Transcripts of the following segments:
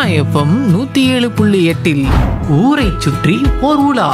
FM நூத்தி ஏழு புள்ளி எட்டில் ஊரை சுற்றி ஓர் உலா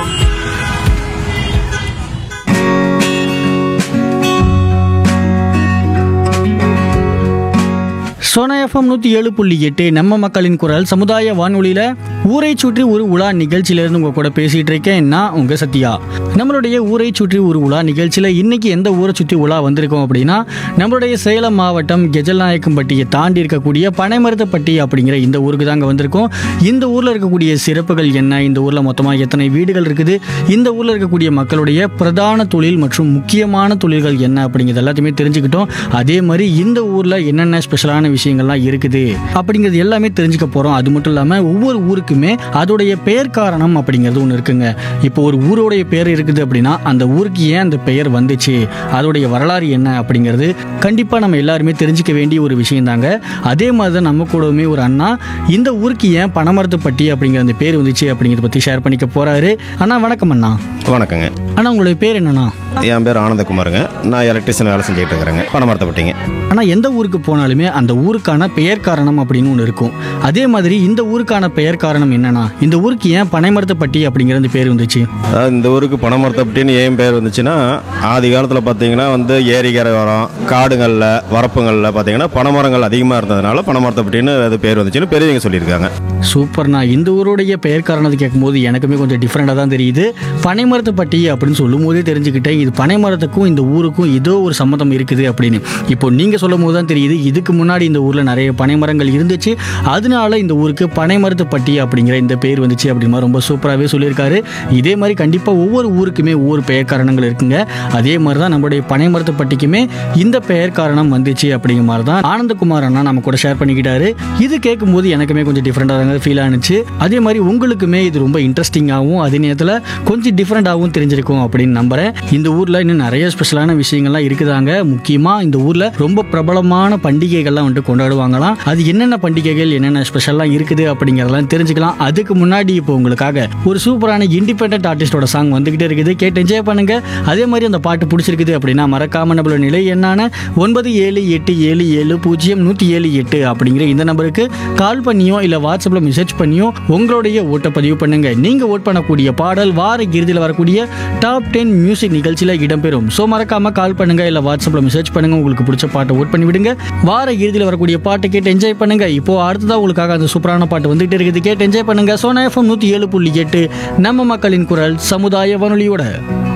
சோனா எஃப்எம் நூற்றி ஏழு புள்ளி எட்டு நம்ம மக்களின் குரல் சமுதாய வானொலியில் ஊரை சுற்றி ஒரு உலா நிகழ்ச்சியிலேருந்து உங்கள் கூட பேசிகிட்டு இருக்கேன் நான் உங்கள் சத்யா நம்மளுடைய ஊரை சுற்றி ஒரு உலா நிகழ்ச்சியில் இன்னைக்கு எந்த ஊரை சுற்றி உலா வந்திருக்கோம் அப்படின்னா நம்மளுடைய சேலம் மாவட்டம் கெஜல்நாயக்கம்பட்டியை தாண்டி இருக்கக்கூடிய பனைமருத்தப்பட்டி அப்படிங்கிற இந்த ஊருக்கு தாங்க வந்திருக்கோம் இந்த ஊரில் இருக்கக்கூடிய சிறப்புகள் என்ன இந்த ஊரில் மொத்தமாக எத்தனை வீடுகள் இருக்குது இந்த ஊரில் இருக்கக்கூடிய மக்களுடைய பிரதான தொழில் மற்றும் முக்கியமான தொழில்கள் என்ன அப்படிங்கிறது எல்லாத்தையுமே தெரிஞ்சுக்கிட்டோம் அதே மாதிரி இந்த ஊரில் என்னென்ன ஸ்பெஷலான விஷயங்கள்லாம் இருக்குது அப்படிங்கிறது எல்லாமே தெரிஞ்சுக்க போகிறோம் அது மட்டும் இல்லாமல் ஒவ்வொரு ஊருக்குமே அதோடைய பெயர் காரணம் அப்படிங்கிறது ஒன்று இருக்குங்க இப்போ ஒரு ஊரோடைய பெயர் இருக்குது அப்படின்னா அந்த ஊருக்கு ஏன் அந்த பெயர் வந்துச்சு அதோடைய வரலாறு என்ன அப்படிங்கிறது கண்டிப்பாக நம்ம எல்லாருமே தெரிஞ்சுக்க வேண்டிய ஒரு விஷயம் தாங்க அதே மாதிரி தான் நம்ம கூடவுமே ஒரு அண்ணா இந்த ஊருக்கு ஏன் பனமரத்துப்பட்டி அப்படிங்கிற அந்த பேர் வந்துச்சு அப்படிங்கிறத பற்றி ஷேர் பண்ணிக்க போகிறாரு அண்ணா வணக்கம் அண்ணா வணக்கங்க அண்ணா உங்களுடைய பேர் என்னண்ணா என் பேர் ஆனந்தகுமாருங்க நான் எலக்ட்ரிஷியன் வேலை செஞ்சுட்டு இருக்கிறேங்க பணமரத்தப்பட்டிங்க ஆனால் எந்த ஊருக்கு போனாலுமே அந்த ஊருக்கான பெயர் காரணம் அப்படின்னு ஒன்று இருக்கும் அதே மாதிரி இந்த ஊருக்கான பெயர் காரணம் என்னன்னா இந்த ஊருக்கு ஏன் பனைமரத்துப்பட்டி அப்படிங்கிற அந்த பேர் வந்துச்சு அதாவது இந்த ஊருக்கு பணமரத்தப்பட்டின்னு ஏன் பேர் வந்துச்சுன்னா ஆதி காலத்தில் பார்த்தீங்கன்னா வந்து ஏரிக்கரை வரம் காடுகளில் வரப்புகளில் பார்த்தீங்கன்னா பனைமரங்கள் அதிகமாக இருந்ததுனால பணமரத்தப்பட்டின்னு அது பேர் வந்துச்சுன்னு பெரியவங்க சொல்லியிருக்காங்க சூப்பர்ண்ணா இந்த ஊருடைய பெயர் காரணத்தை கேட்கும்போது எனக்குமே கொஞ்சம் டிஃப்ரெண்டாக தான் தெரியுது பனைமரத்துப்பட்டி அப்படின்னு சொல்லும் போதே தெரிஞ்சுக்கிட்டேன் இது பனைமரத்துக்கும் இந்த ஊருக்கும் ஏதோ ஒரு சம்மந்தம் இருக்குது அப்படின்னு இப்போ நீங்கள் சொல்லும் போது தான் தெரியுது இதுக்கு முன்னாடி இந்த ஊரில் நிறைய பனைமரங்கள் இருந்துச்சு அதனால இந்த ஊருக்கு பனைமரத்துப்பட்டி அப்படிங்கிற இந்த பேர் வந்துச்சு அப்படின்னு மாதிரி ரொம்ப சூப்பராகவே சொல்லியிருக்காரு இதே மாதிரி கண்டிப்பாக ஒவ்வொரு ஊருக்குமே ஒவ்வொரு பெயர் காரணங்கள் இருக்குங்க அதே மாதிரி தான் நம்மளுடைய பனைமரத்துப்பட்டிக்குமே இந்த பெயர் காரணம் வந்துச்சு அப்படிங்கிற மாதிரி தான் ஆனந்தகுமார் அண்ணா நம்ம கூட ஷேர் பண்ணிக்கிட்டாரு இது கேட்கும்போது எனக்குமே கொஞ்சம் டிஃப்ரெண்டாக ஃபீல் ஆனிச்சு அதே மாதிரி உங்களுக்குமே இது ரொம்ப இன்ட்ரெஸ்டிங்காகவும் அதே நேரத்தில் கொஞ்சம் டிஃப்ரெண்டாகவும் தெரிஞ்சிருக்கும் அப்படின்னு நம்புறேன் இந்த ஊரில் இன்னும் நிறைய ஸ்பெஷலான விஷயங்கள்லாம் இருக்குதாங்க முக்கியமாக இந்த ஊரில் ரொம்ப பிரபலமான பண்டிகைகள்லாம் வந்துட்டு கொண்டாடுவாங்களாம் அது என்னென்ன பண்டிகைகள் என்னென்ன ஸ்பெஷல்லாம் இருக்குது அப்படிங்கிறதெல்லாம் தெரிஞ்சுக்கலாம் அதுக்கு முன்னாடி இப்போ உங்களுக்காக ஒரு சூப்பரான இண்டிபெண்டன்ட் ஆர்டிஸ்டோட சாங் வந்துகிட்டே இருக்குது கேட்டு என்ஜாய் பண்ணுங்க அதே மாதிரி அந்த பாட்டு பிடிச்சிருக்குது அப்படின்னா மறக்காம நம்மளோட நிலை என்னான ஒன்பது ஏழு எட்டு ஏழு ஏழு பூஜ்ஜியம் நூற்றி ஏழு எட்டு அப்படிங்கிற இந்த நம்பருக்கு கால் பண்ணியோ இல்லை வாட்ஸ்அப்பில் மெசேஜ் பண்ணியோ உங்களுடைய ஓட்டை பதிவு பண்ணுங்க நீங்க ஓட் பண்ணக்கூடிய பாடல் வார இறுதியில் வரக்கூடிய டாப் டென் மியூசிக் நிகழ்ச்சியில் இடம்பெறும் ஸோ மறக்காம கால் பண்ணுங்க இல்லை வாட்ஸ்அப்பில் மெசேஜ் பண்ணுங்க உங்களுக்கு பிடிச்ச பாட்டை ஓட் பண்ணி விடுங்க வார இறுதியில் வரக்கூடிய பாட்டை கேட்டு என்ஜாய் பண்ணுங்க இப்போ அடுத்ததா உங்களுக்காக அந்த சூப்பரான பாட்டு வந்துகிட்டு இருக்குது கேட்டு என்ஜாய் பண்ணுங்க சோனா எஃப்எம் நூற்றி ஏழு புள்ளி எட்டு நம்ம மக்களின் குரல் சமுதாய வானொலியோட